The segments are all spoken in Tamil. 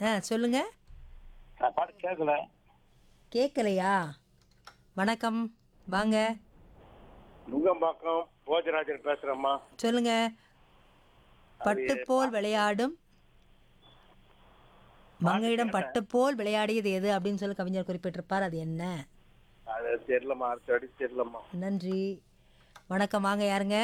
ஆ சொல்லுங்க நான் பாட்டு கேட்கல கேட்கலையா வணக்கம் வாங்க நுங்கம்பாக்கம் போஜராஜன் பேசுறேம்மா சொல்லுங்க பட்டு போல் விளையாடும் மங்கையிடம் பட்டு போல் விளையாடியது எது அப்படின்னு சொல்லி கவிஞர் குறிப்பிட்டிருப்பார் அது என்ன அது தெரியலம்மா அடுத்த வாட்டி தெரியலம்மா நன்றி வணக்கம் வாங்க யாருங்க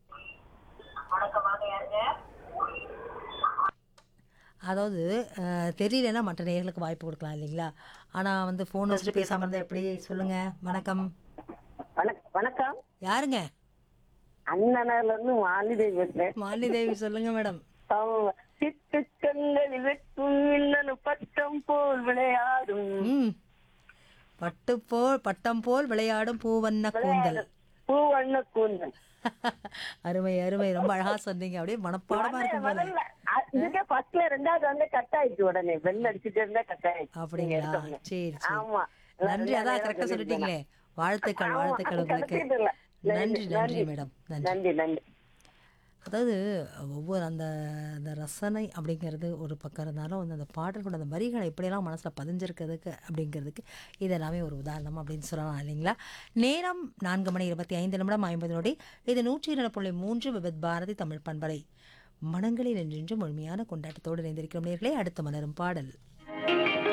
அதாவது அஹ், தெரியலன்னா மற்ற நேயர்களுக்கு வாய்ப்பு கொடுக்கலாம் இல்லைங்களா ஆனால் வந்து ஃபோன் வச்சுட்டு பேசாமல் இருந்தால் எப்படி சொல்லுங்க வணக்கம் வணக்கம் வணக்கம் யாருங்க அண்ணனால இருந்து மாலிதேவி பேசுறேன் மாலினி தேவி சொல்லுங்க மேடம் ஆமா. சிட்டுக்கண்களில் வெட்டும் மின்னணு பட்டம் போல் விளையாடும் ம் பட்டு போல் பட்டம் போல் விளையாடும் பூவண்ண கூந்தல் பூவண்ண கூந்தல் அருமை அருமை ரொம்ப அழகா சொன்னீங்க அப்படியே மனப்பாடமா இருக்கும் போல முதல்ல அ- இதுக்கே ஃபர்ஸ்ட்ல ரெண்டாவது வந்து கட் ஆயிடுச்சு உடனே பெல் அடிச்சுட்டே இருந்தா கட் ஆயிடுச்சு நீங்க அப்படிங்களா எடுத்த உடனே. சரி சரி ஆமா நன்றி அதான் கரெக்டா சொல்லிட்டீங்களே வாழ்த்துக்கள் ஆமா, வாழ்த்துக்கள் உங்களுக்கு கிடைச்சது இல்ல. நன்றி நன்றி மேடம் நன்றி நன்றி நன்றி அதாவது ஒவ்வொரு அந்த அந்த ரசனை அப்படிங்கிறது ஒரு பக்கம் இருந்தாலும் வந்து அந்த பாடல்களோட அந்த வரிகளை எப்படியெல்லாம் மனசில் பதிஞ்சிருக்கிறதுக்கு அப்படிங்கிறதுக்கு இது எல்லாமே ஒரு உதாரணம் அப்படின்னு சொல்லலாம் இல்லைங்களா நேரம் நான்கு மணி இருபத்தி ஐந்து நிமிடம் ஐம்பது நொடி இது நூற்றி இரண்டு புள்ளி மூன்று விபத் பாரதி தமிழ் பண்பலை மனங்களில் என்றென்று முழுமையான கொண்டாட்டத்தோடு இணைந்திருக்கிறோம் நேர்களே அடுத்த மலரும் பாடல்